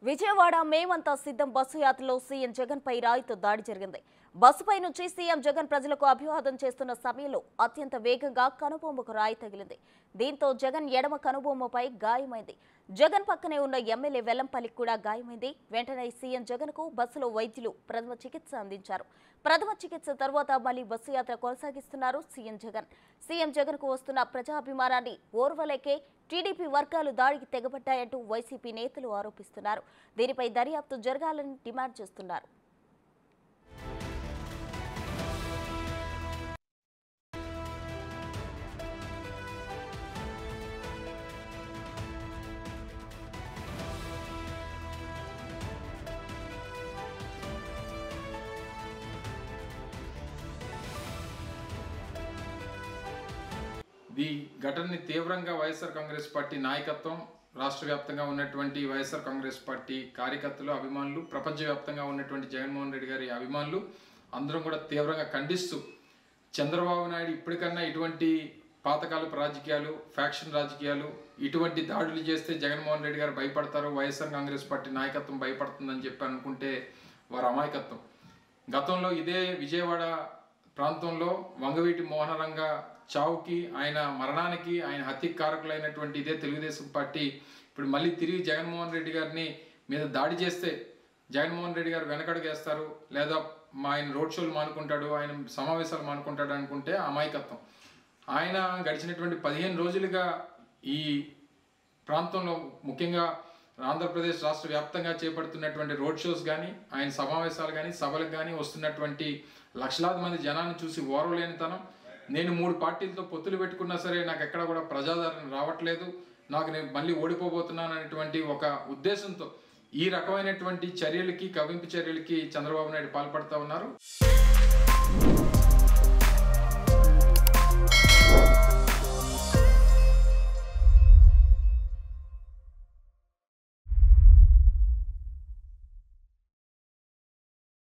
విజయవాడ మేమంతా సిద్ధం బస్సు యాత్రలో సీఎం జగన్ పై రాయితో దాడి జరిగింది బస్సుపై నుంచి సీఎం జగన్ ప్రజలకు అభివాదం చేస్తున్న సమయంలో అత్యంత వేగంగా కనుబొమ్మకు రాయి తగిలింది దీంతో జగన్ ఎడమ కనుబొమ్మపై గాయమైంది జగన్ పక్కనే ఉన్న ఎమ్మెల్యే వెల్లంపల్లికి కూడా గాయమైంది వెంటనే సీఎం జగన్ కు బస్సులో వైద్యులు ప్రథమ చికిత్స అందించారు ప్రథమ చికిత్స తర్వాత మళ్లీ బస్సు యాత్ర కొనసాగిస్తున్నారు సీఎం జగన్ సీఎం జగన్ కు వస్తున్న ప్రజాభిమానాన్ని ఓర్వలేకే టీడీపీ వర్గాలు దాడికి తెగబడ్డాయంటూ వైసీపీ నేతలు ఆరోపిస్తున్నారు దీనిపై దర్యాప్తు జరగాలని డిమాండ్ చేస్తున్నారు ఈ ఘటనని తీవ్రంగా వైఎస్ఆర్ కాంగ్రెస్ పార్టీ నాయకత్వం రాష్ట్ర వ్యాప్తంగా ఉన్నటువంటి వైఎస్ఆర్ కాంగ్రెస్ పార్టీ కార్యకర్తలు అభిమానులు ప్రపంచవ్యాప్తంగా ఉన్నటువంటి జగన్మోహన్ రెడ్డి గారి అభిమానులు అందరం కూడా తీవ్రంగా ఖండిస్తూ చంద్రబాబు నాయుడు ఇప్పటికన్నా ఇటువంటి పాతకాలపు రాజకీయాలు ఫ్యాక్షన్ రాజకీయాలు ఇటువంటి దాడులు చేస్తే జగన్మోహన్ రెడ్డి గారు భయపడతారు వైఎస్ఆర్ కాంగ్రెస్ పార్టీ నాయకత్వం భయపడుతుందని చెప్పి అనుకుంటే వారి అమాయకత్వం గతంలో ఇదే విజయవాడ ప్రాంతంలో వంగవీటి మోహనరంగ చావుకి ఆయన మరణానికి ఆయన హత్యకి కారకులైనటువంటి ఇదే తెలుగుదేశం పార్టీ ఇప్పుడు మళ్ళీ తిరిగి జగన్మోహన్ రెడ్డి గారిని మీద దాడి చేస్తే జగన్మోహన్ రెడ్డి గారు వెనకడుగేస్తారు లేదా మా ఆయన రోడ్ షోలు మానుకుంటాడు ఆయన సమావేశాలు మానుకుంటాడు అనుకుంటే అమాయకత్వం ఆయన గడిచినటువంటి పదిహేను రోజులుగా ఈ ప్రాంతంలో ముఖ్యంగా ఆంధ్రప్రదేశ్ రాష్ట్ర వ్యాప్తంగా చేపడుతున్నటువంటి రోడ్ షోస్ కానీ ఆయన సమావేశాలు కానీ సభలకు కానీ వస్తున్నటువంటి లక్షలాది మంది జనాన్ని చూసి ఓర్వలేనితనం నేను మూడు పార్టీలతో పొత్తులు పెట్టుకున్నా సరే నాకు ఎక్కడ కూడా ప్రజాదరణ రావట్లేదు నాకు నేను మళ్ళీ ఓడిపోబోతున్నాను అనేటువంటి ఒక ఉద్దేశంతో ఈ రకమైనటువంటి చర్యలకి కవింపు చర్యలకి చంద్రబాబు నాయుడు పాల్పడతా ఉన్నారు